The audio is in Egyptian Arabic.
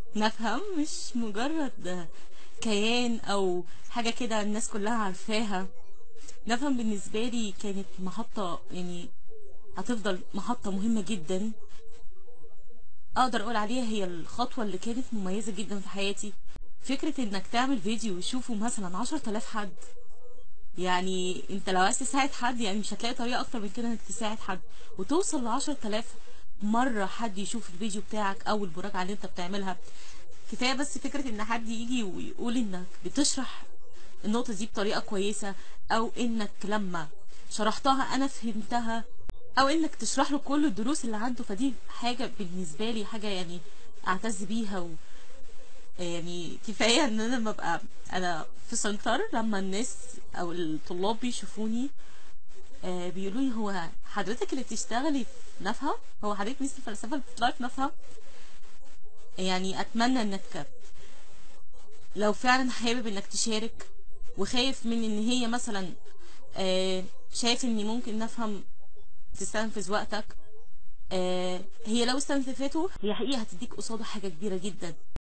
نفهم مش مجرد كيان او حاجة كده الناس كلها عارفاها نفهم بالنسبة لي كانت محطة يعني هتفضل محطة مهمة جدا اقدر اقول عليها هي الخطوة اللي كانت مميزة جدا في حياتي فكرة انك تعمل فيديو يشوفه مثلا عشر تلاف حد يعني انت لو عايز تساعد حد يعني مش هتلاقي طريقة اكتر من كده انك تساعد حد وتوصل لعشر تلاف مرة حد يشوف الفيديو بتاعك او المراجعة اللي انت بتعملها كفاية بس فكرة ان حد يجي ويقول انك بتشرح النقطة دي بطريقة كويسة او انك لما شرحتها انا فهمتها او انك تشرح له كل الدروس اللي عنده فدي حاجة بالنسبة لي حاجة يعني اعتز بيها و يعني كفاية ان انا ببقى انا في سنتر لما الناس او الطلاب بيشوفوني آه بيقولوا لي هو حضرتك اللي بتشتغلي في نفها هو حضرتك ميس الفلسفة اللي بتطلعي في نفها يعني اتمنى انك لو فعلا حابب انك تشارك وخايف من ان هي مثلا آه شايف اني ممكن نفهم تستنفذ وقتك آه هي لو استنزفته هي حقيقة هتديك قصاده حاجة كبيرة جدا